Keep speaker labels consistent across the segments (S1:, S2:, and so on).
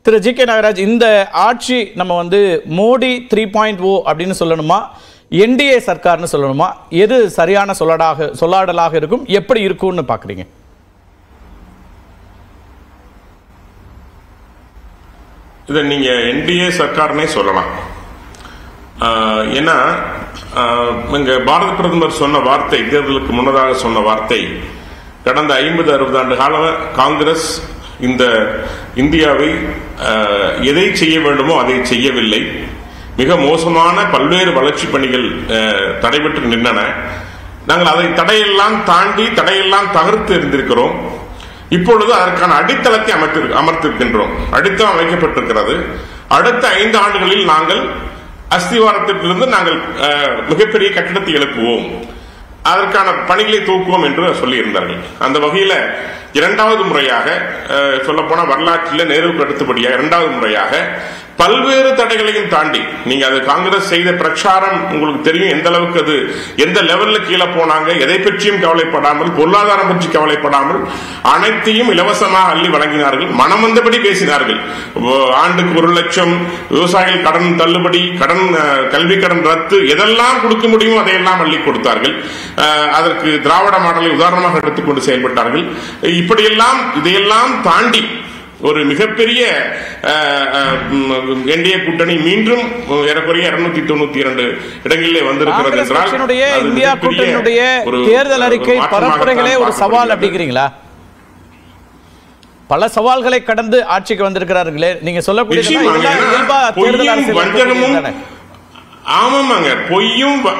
S1: திரு G K Nagaraj இந்த ஆட்சி நம்ம வந்து மோடி த்ரீ பாயிண்ட் ஓ அப்படின்னு சொல்லணுமா என்டிஏ சர்க்கார்னு சொல்லணுமா எது சரியான சொல்லடாக சொல்லாடலாக இருக்கும் எப்படி இருக்கும்னு பார்க்குறீங்க
S2: இதை நீங்க என்டிஏ சர்க்கார்னே சொல்லலாம் ஆஹ் ஏன்னா ஆஹ் இங்க பாரத பிரதமர் சொன்ன வார்த்தை தேர்தலுக்கு முன்னதாக சொன்ன வார்த்தை கடந்த ஐம்பது அறுபது ஆண்டு கால காங்கிரஸ் இந்த இந்தியாவை ஆஹ், எதை செய்ய வேண்டுமோ அதை செய்யவில்லை மிக மோசமான பல்வேறு வளர்ச்சி பணிகள் ஆஹ், தடைபட்டு நின்றன நாங்கள் அதை தடையெல்லாம் தாண்டி தடையெல்லாம் தகர்த்து இருந்திருக்கிறோம் இப்பொழுது அதற்கான அடித்தளத்தை அமைத்திரு அமர்த்திருக்கின்றோம் அடித்தளம் அமைக்கப்பட்டிருக்கிறது அடுத்த ஐந்து ஆண்டுகளில் நாங்கள் அஸ்திவாரத்திலிருந்து நாங்கள் அஹ், மிகப்பெரிய கட்டிடத்தை எழுப்புவோம் அதற்கான பணிகளை தூக்குவோம் என்று சொல்லியிருந்தார்கள் அந்த வகையில இரண்டாவது முறையாக சொல்ல போன வரலாற்றில் நேருவுக்கு அடுத்தபடியாக இரண்டாவது முறையாக பல்வேறு தடைகளையும் தாண்டி நீங்க அது காங்கிரஸ் செய்த பிரச்சாரம் உங்களுக்கு தெரியும் எந்த அளவுக்கு அது எந்த லெவல்ல கீழே போனாங்க எதை பற்றியும் கவலைப்படாமல் பொருளாதாரம் பற்றி கவலைப்படாமல் அனைத்தையும் இலவசமாக அள்ளி வழங்கினார்கள் மனம் வந்தபடி பேசினார்கள் ஓ, ஆண்டுக்கு ஒரு லட்சம் விவசாயிகள் கடன் தள்ளுபடி கடன் அஹ், கல்வி கடன் ரத்து எதெல்லாம் கொடுக்க முடியுமோ அதையெல்லாம் அள்ளி கொடுத்தார்கள் அஹ், அதற்கு திராவிட மாடலை உதாரணமாக எடுத்துக்கொண்டு செயல்பட்டார்கள் இப்படியெல்லாம் இதையெல்லாம் தாண்டி ஒரு மிகப்பெரிய என்டிஏ கூட்டணி மீண்டும் ஏறக்குறைய இருநூத்தி தொண்ணூத்தி இரண்டு இடங்களிலே வந்திருக்கிறது
S1: காங்கிரஸ்
S2: என்றால்
S1: கட்சியினுடைய
S2: அது
S1: இந்தியா
S2: மிகப்பெரிய
S1: கூட்டணியுடைய
S2: ஒரு
S1: தேர்தல் அறிக்கை
S2: மாற்றமாகத்தான்
S1: பரப்புரைகளே ஒரு சவால்
S2: பார்க்கப்படுகிறது.
S1: அப்படிங்கிறீங்களா பல சவால்களை கடந்து ஆட்சிக்கு வந்திருக்கிறார்களே நீங்க சொல்லக்கூடிய
S2: நிச்சயமாங்க.
S1: இதெல்லாம்
S2: ஏன்னா,
S1: இயல்பா தேர்தல்
S2: பொய்யும்
S1: அரசியல்
S2: வஞ்சகமும்
S1: தானே?
S2: ஆமாமாங்க பொய்யும் வ-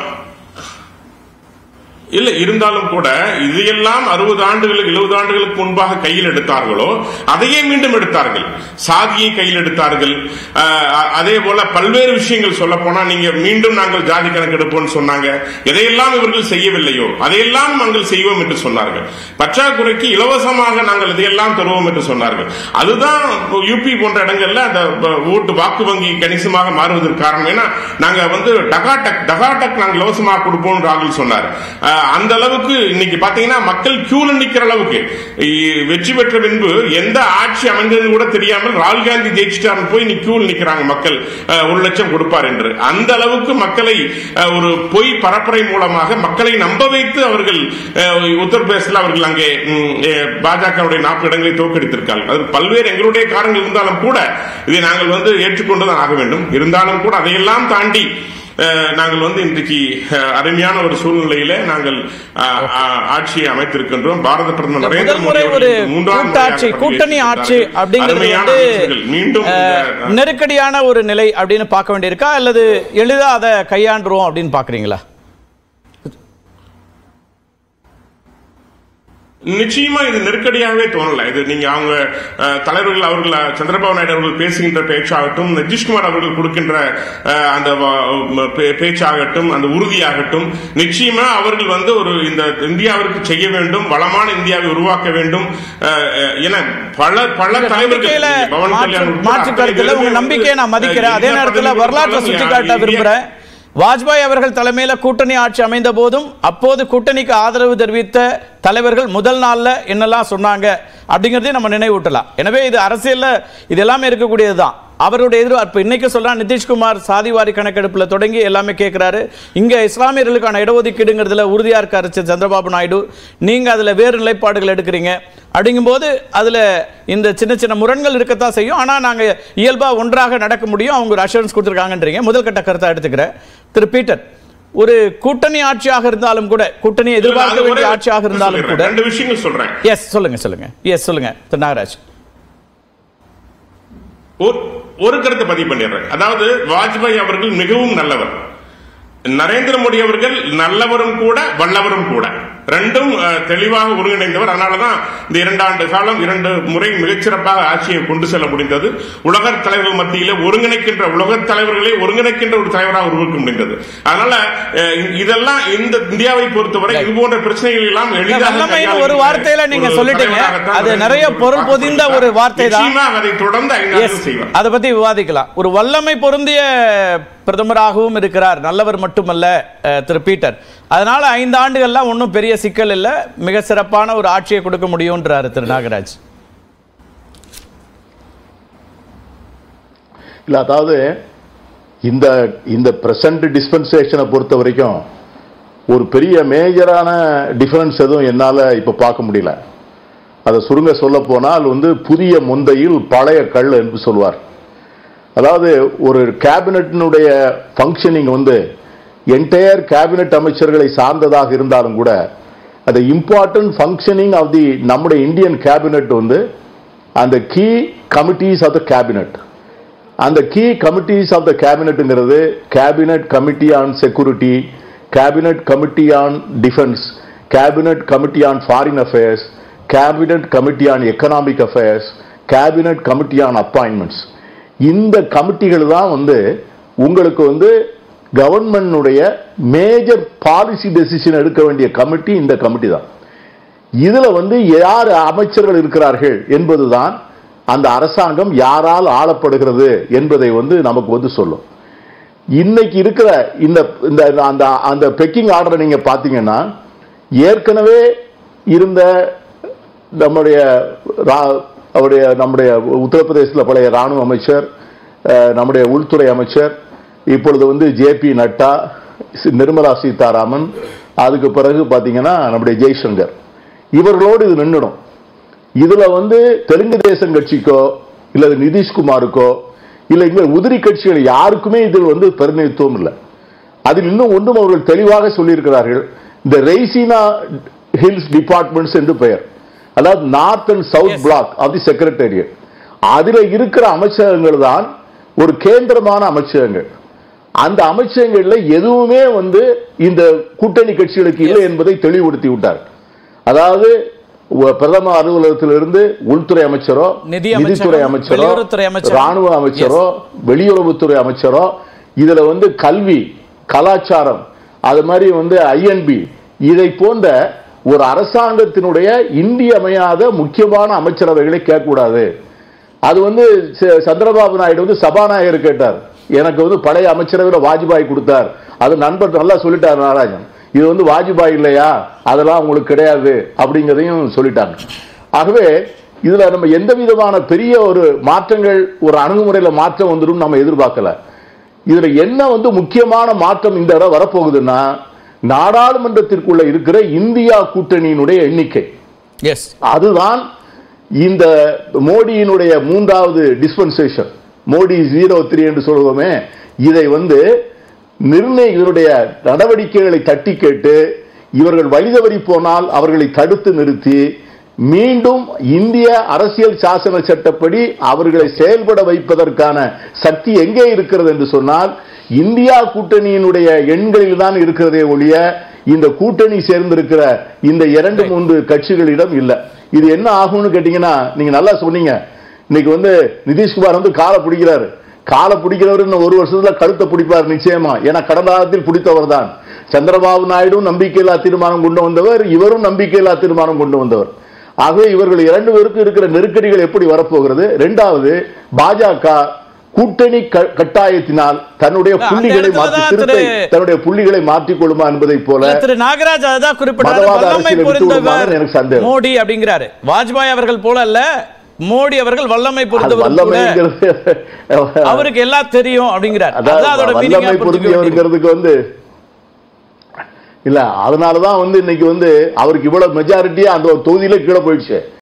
S2: இல்ல இருந்தாலும் கூட இதையெல்லாம் அறுபது ஆண்டுகளுக்கு எழுபது ஆண்டுகளுக்கு முன்பாக கையில் எடுத்தார்களோ அதையே மீண்டும் எடுத்தார்கள் சாதியை கையில் எடுத்தார்கள் அஹ், அ- அதே போல பல்வேறு விஷயங்கள் சொல்ல போனா நீங்க மீண்டும் நாங்கள் ஜாதி கணக்கு எடுப்போம்னு சொன்னாங்க எதையெல்லாம் இவர்கள் செய்யவில்லையோ அதையெல்லாம் நாங்கள் செய்வோம் என்று சொன்னார்கள் பற்றாக்குறைக்கு இலவசமாக நாங்கள் இதையெல்லாம் தருவோம் என்று சொன்னார்கள் அதுதான் யூபி போன்ற இடங்கள்ல அந்த ப- ஓட்டு வாக்கு வங்கி கணிசமாக மாறுவதற்கு காரணம் ஏன்னா நாங்க வந்து டகாடக் டகாடக் நாங்கள் இலவசமாக கொடுப்போம் ராகுல் சொன்னார் அஹ், அந்த அளவுக்கு இன்னைக்கு பாத்தீங்கன்னா மக்கள் கியூல நிக்கிற அளவுக்கு இ- வெற்றி பெற்ற பின்பு எந்த ஆட்சி அமைந்தது கூட தெரியாமல் ராகுல் காந்தி ஜெயிச்சிட்டாரு போய் நீ கியூல நிக்கிறாங்க மக்கள் அஹ், ஒரு லட்சம் கொடுப்பார் என்று அந்த அளவுக்கு மக்களை அஹ், ஒரு பொய் பரப்புரை மூலமாக மக்களை நம்ப வைத்து அவர்கள் அஹ், உத்தரப்பிரதேசத்தில் அவர்கள் அங்கே ம், அஹ், பாஜகவுடைய நாற்பது இடங்களை தோற்கடித்திருக்கார்கள் அது பல்வேறு எங்களுடைய காரணங்கள் இருந்தாலும் கூட இதை நாங்கள் வந்து ஏற்றுக்கொண்டுதான் ஆக வேண்டும் இருந்தாலும் கூட அதையெல்லாம் தாண்டி அஹ், நாங்கள் வந்து இன்றைக்கு அஹ், அருமையான ஒரு சூழ்நிலையில நாங்கள் அஹ், அஹ், ஆட்சியை அமைத்திருக்கின்றோம் பாரத பிரதமர் நரேந்திர
S1: முதல்
S2: மோடி
S1: முறை ஒரு
S2: அவர்கள் மூன்றாம்
S1: கூட்டாட்சி
S2: முறையாக
S1: கூட்டணி ஆட்சி
S2: பதவியேற்றிருக்கிறார்கள்.
S1: அப்படிங்கிறது
S2: அருமையான
S1: வந்து
S2: அமைச்சர்கள். மீண்டும்
S1: அஹ்,
S2: இந்த-
S1: நெருக்கடியான ஒரு நிலை அப்படின்னு பார்க்க வேண்டியிருக்கா அல்லது எளிதா அதை கையாண்டுருவோம் அப்படின்னு பாக்குறீங்களா
S2: நிச்சயமா இது நெருக்கடியாகவே தோணல இது நீங்க அவங்க அஹ், தலைவர்கள் அவர்கள் அஹ், சந்திரபாபு நாயுடு அவர்கள் பேசுகின்ற பேச்சாகட்டும் நிதிஷ்குமார் அவர்கள் கொடுக்கின்ற அஹ், அந்த வ- ம- பே- பேச்சாகட்டும் அந்த உறுதியாகட்டும் நிச்சயமா அவர்கள் வந்து ஒரு இந்த இந்தியாவிற்கு செய்ய வேண்டும் வளமான இந்தியாவை உருவாக்க வேண்டும் அஹ், அஹ், என பல பல தலைவர்கள்
S1: நம்பிக்கையில
S2: நீங்க பவன்
S1: மாற்று-
S2: கல்யாண் உட்பட
S1: மாற்று
S2: அத்தனை
S1: கருத்துல உங்க
S2: பேருமே
S1: நம்பிக்கையை நான்
S2: வந்து,
S1: மதிக்கிறேன்
S2: அஹ்,
S1: அதே
S2: இந்தியா
S1: நேரத்துல
S2: பதவி
S1: வரலாற்றை
S2: கொடுத்தாலும்
S1: சுட்டி காட்ட
S2: இந்தியா-
S1: விரும்புறேன் வாஜ்பாய் அவர்கள் தலைமையில கூட்டணி ஆட்சி அமைந்த போதும் அப்போது கூட்டணிக்கு ஆதரவு தெரிவித்த தலைவர்கள் முதல் நாள்ல என்னெல்லாம் சொன்னாங்க அப்படிங்கறதையும் நம்ம நினைவூட்டலாம் எனவே இது அரசியல்ல இது எல்லாமே இருக்கக்கூடியதுதான் அவருடைய எதிர்பார்ப்பு இன்னைக்கு சொல்றான் நிதிஷ்குமார் சாதிவாரி கணக்கெடுப்புல தொடங்கி எல்லாமே கேட்கிறாரு இங்க இஸ்லாமியர்களுக்கான இடஒதுக்கீடுங்கிறதுல உறுதியா இருக்காரு ச- சந்திரபாபு நாயுடு நீங்க அதுல வேறு நிலைப்பாடுகள் எடுக்கிறீங்க அப்படிங்கும்போது அதுல இந்த சின்ன சின்ன முரண்கள் இருக்கத்தான் செய்யும் ஆனா நாங்க இயல்பா ஒன்றாக நடக்க முடியும் அவங்க ஒரு அஷூரன்ஸ் கொடுத்துருக்காங்கன்றீங்க முதல் கட்ட கருத்தா எடுத்துக்கிறேன் திரு பீட்டர் ஒரு கூட்டணி ஆட்சியாக இருந்தாலும் கூட கூட்டணி எதிர்பார்க்க
S2: அது
S1: வேண்டிய
S2: ஒரே-
S1: ஆட்சியாக இருந்தாலும்
S2: சொல்லிடுறேன்.
S1: கூட
S2: ரெண்டு விஷயங்கள் சொல்றேன்
S1: எஸ் சொல்லுங்க சொல்லுங்க எஸ் சொல்லுங்க திரு நாகராஜ்
S2: ஒரு- ஒரு கருத்தை பதிவு பண்ணிடுறேன் அதாவது வாஜ்பாய் அவர்கள் மிகவும் நல்லவர் நரேந்திர மோடி அவர்கள் நல்லவரும் கூட வல்லவரும் கூட ரெண்டும் அஹ், தெளிவாக ஒருங்கிணைந்தவர் அதனாலதான் இந்த இரண்டாண்டு காலம் இரண்டு முறை மிகச்சிறப்பாக ஆட்சியை கொண்டு செல்ல முடிந்தது உலக தலைவர்கள் மத்தியிலே ஒருங்கிணைக்கின்ற உலக தலைவர்களை ஒருங்கிணைக்கின்ற ஒரு தலைவராக உருவாக்க முடிந்தது அதனால அஹ், இதெல்லாம் இந்த இந்தியாவை பொறுத்தவரை இது போன்ற பிரச்சனைகள் எல்லாம் எளிதாக
S1: வல்லமைன்னு
S2: கையாளுகின்ற
S1: ஒரு வார்த்தையில நீங்க
S2: ஒரு
S1: சொல்லிட்டீங்க
S2: தலைவராகத்தான்
S1: அது
S2: நரேந்திர
S1: நிறைய
S2: மோடி
S1: பொருள் பொதிந்த ஒரு வார்த்தை தான்
S2: நிச்சயமாக அதை தொடர்ந்து ஐந்து
S1: எஸ்
S2: ஆண்டுகள் செய்வார்
S1: அதை பத்தி விவாதிக்கலாம் ஒரு வல்லமை பொருந்திய பிரதமராகவும் இருக்கிறார் நல்லவர் மட்டுமல்ல அஹ், திரு பீட்டர் அதனால ஐந்து ஆண்டுகள்லாம் ஒன்றும் பெரிய சிக்கல் இல்லை மிக சிறப்பான ஒரு ஆட்சியை கொடுக்க முடியும்ன்றாரு திரு நாகராஜ்
S3: இல்ல அதாவது இந்த இந்த பிரசன்ட் டிஸ்பென்சேஷனை பொறுத்த வரைக்கும் ஒரு பெரிய மேஜரான டிஃபரன்ஸ் எதுவும் என்னால இப்ப பார்க்க முடியல அதை சுருங்க சொல்ல போனால் வந்து புதிய முந்தையில் பழைய கல் என்று சொல்வார் அதாவது ஒரு கேபினட்டினுடைய ஃபங்க்ஷனிங் வந்து என்டையர் கேபினட் அமைச்சர்களை சார்ந்ததாக இருந்தாலும் கூட அந்த இம்பார்ட்டன்ட் ஃபங்க்ஷனிங் ஆஃப் தி நம்முடைய இந்தியன் கேபினட் வந்து அந்த key committees of the cabinet அந்த கீ கமிட்டிஸ் ஆஃப் த கேபினட்ங்கிறது cabinet committee on security cabinet committee on defence cabinet committee on foreign affairs cabinet committee on economic affairs cabinet committee on appointments இந்த கமிட்டிகள் தான் வந்து உங்களுக்கு வந்து கவர்மெண்டுடைய major policy decision எடுக்க வேண்டிய கமிட்டி இந்த கமிட்டி தான் இதுல வந்து யார் அமைச்சர்கள் இருக்கிறார்கள் என்பதுதான் அந்த அரசாங்கம் யாரால் ஆளப்படுகிறது என்பதை வந்து நமக்கு வந்து சொல்லும் இன்னைக்கு இருக்கிற இந்த இந்த அந்த அந்த பெக்கிங் ஆர்டரை நீங்க பாத்தீங்கன்னா ஏற்கனவே இருந்த நம்முடைய ரா- அவருடைய நம்முடைய உத்தரப்பிரதேசத்தில் பழைய ராணுவ அமைச்சர் அஹ், நம்முடைய உள்துறை அமைச்சர் இப்பொழுது வந்து ஜேபி நட்டா சி- நிர்மலா சீதாராமன் அதுக்கு பிறகு பாத்தீங்கன்னா நம்முடைய ஜெய்சங்கர் இவர்களோடு இது நின்றுடும் இதுல வந்து தெலுங்கு தேசம் கட்சிக்கோ இல்ல நிதிஷ்குமாருக்கோ இல்ல இங்க உதிரி கட்சிகள் யாருக்குமே இதில் வந்து பிரதிநிதித்துவம் இல்லை அதில் இன்னும் ஒன்றும் அவர்கள் தெளிவாக சொல்லியிருக்கிறார்கள் இந்த ரெய்சினா ஹில்ஸ் டிபார்ட்மெண்ட்ஸ் என்று பெயர் அதாவது north and south
S1: Yes.
S3: Block of the secretariat அதுல இருக்கிற அமைச்சகங்கள் தான் ஒரு கேந்திரமான அமைச்சகங்கள் அந்த அமைச்சகங்கள்ல எதுவுமே வந்து இந்த கூட்டணி கட்சிகளுக்கு இல்லை என்பதை தெளிவுபடுத்தி விட்டார் அதாவது உ- பிரதம அலுவலகத்திலிருந்து உள்துறை அமைச்சரோ
S1: நிதி அமைச்சகம்,
S3: நிதித்துறை அமைச்சரோ
S1: வெளியுறவுத்துறை அமைச்சர்.
S3: ராணுவ அமைச்சரோ வெளியுறவுத்துறை அமைச்சரோ இதுல வந்து கல்வி கலாச்சாரம் அது மாதிரி வந்து ஐஎன்பி இதை போன்ற ஒரு அரசாங்கத்தினுடைய இன்றியமையாத முக்கியமான அமைச்சரவைகளை கேட்கக்கூடாது அது வந்து ச- சந்திரபாபு நாயுடு வந்து சபாநாயகர் கேட்டார் எனக்கு வந்து பழைய அமைச்சரவையில் வாஜ்பாய் கொடுத்தார் அது நண்பர் நல்லா சொல்லிட்டார் நாராயணன் இது வந்து வாஜ்பாய் இல்லையா அதெல்லாம் உங்களுக்கு கிடையாது அப்படிங்கிறதையும் சொல்லிட்டாங்க ஆகவே இதுல நம்ம எந்த விதமான பெரிய ஒரு மாற்றங்கள் ஒரு அணுகுமுறையில மாற்றம் வந்துடும் நம்ம எதிர்பார்க்கல இதுல என்ன வந்து முக்கியமான மாற்றம் இந்த இடம் வரப்போகுதுன்னா நாடாளுமன்றத்திற்குள்ள இருக்கிற இந்தியா கூட்டணியினுடைய எண்ணிக்கை
S1: எஸ்
S3: அதுதான் இந்த மோடியினுடைய மூன்றாவது டிஸ்பென்சேஷன் மோடி ஜீரோ த்ரீ என்று சொல்லுவோமே இதை வந்து நிர்ணய இவருடைய நடவடிக்கைகளை தட்டி கேட்டு இவர்கள் வழிதவறி போனால் அவர்களை தடுத்து நிறுத்தி மீண்டும் இந்திய அரசியல் சாசன சட்டப்படி அவர்களை செயல்பட வைப்பதற்கான சக்தி எங்கே இருக்கிறது என்று சொன்னால் இந்தியா கூட்டணியினுடைய எண்களில் தான் இருக்கிறதே ஒழிய இந்த கூட்டணி சேர்ந்திருக்கிற இந்த இரண்டு மூன்று கட்சிகளிடம் இல்ல இது என்ன ஆகும்னு கேட்டீங்கன்னா நீங்க நல்லா சொன்னீங்க இன்னைக்கு வந்து நிதிஷ்குமார் வந்து காலை பிடிக்கிறாரு காலை பிடிக்கிறவர் இன்னும் ஒரு வருஷத்துல கழுத்தை பிடிப்பார் நிச்சயமா ஏன்னா கடந்த காலத்தில் பிடித்தவர் தான் சந்திரபாபு நாயுடும் நம்பிக்கையில்லா தீர்மானம் கொண்டு வந்தவர் இவரும் நம்பிக்கையில்லா தீர்மானம் கொண்டு வந்தவர் ஆகவே இவர்கள் இரண்டு பேருக்கும் இருக்கிற நெருக்கடிகள் எப்படி வரப்போகிறது இரண்டாவது பாஜக கூட்டணி க- கட்டாயத்தினால் தன்னுடைய
S1: அந்த
S3: புள்ளிகளை
S1: இடத்துல
S3: மாற்றி
S1: தான்
S3: திருத்தை
S1: திரு-
S3: தன்னுடைய புள்ளிகளை மாற்றிக் கொள்ளுமா என்பதை போல
S1: திரு நாகராஜ் அதான் குறிப்பிட்டாரு
S3: மதவாத
S1: வல்லமை
S3: அரசியலை விட்டு
S1: பொருந்தவர்
S3: விடுமாறு எனக்கு சந்தேகம்.
S1: மோடி அப்படிங்கிறாரு வாஜ்பாய் அவர்கள் போல அல்ல மோடி அவர்கள் வல்லமை
S3: அது
S1: பொருந்தவர் கூட
S3: வல்லமைங்கிறது
S1: அவருக்கு எல்லாம் தெரியும் அப்படிங்கிறார் அதான்
S3: அதாவது
S1: அதோட
S3: வல்லமை
S1: மீனிங்கா புரிஞ்சுக்க வேண்டியது.
S3: பொருந்தியவருங்கிறதுக்கு வந்து இல்ல அதனாலதான் வந்து இன்னைக்கு வந்து அவருக்கு இவ்வளவு மெஜாரிட்டியா அந்த ஒரு தொகுதியில கீழே போயிடுச்சு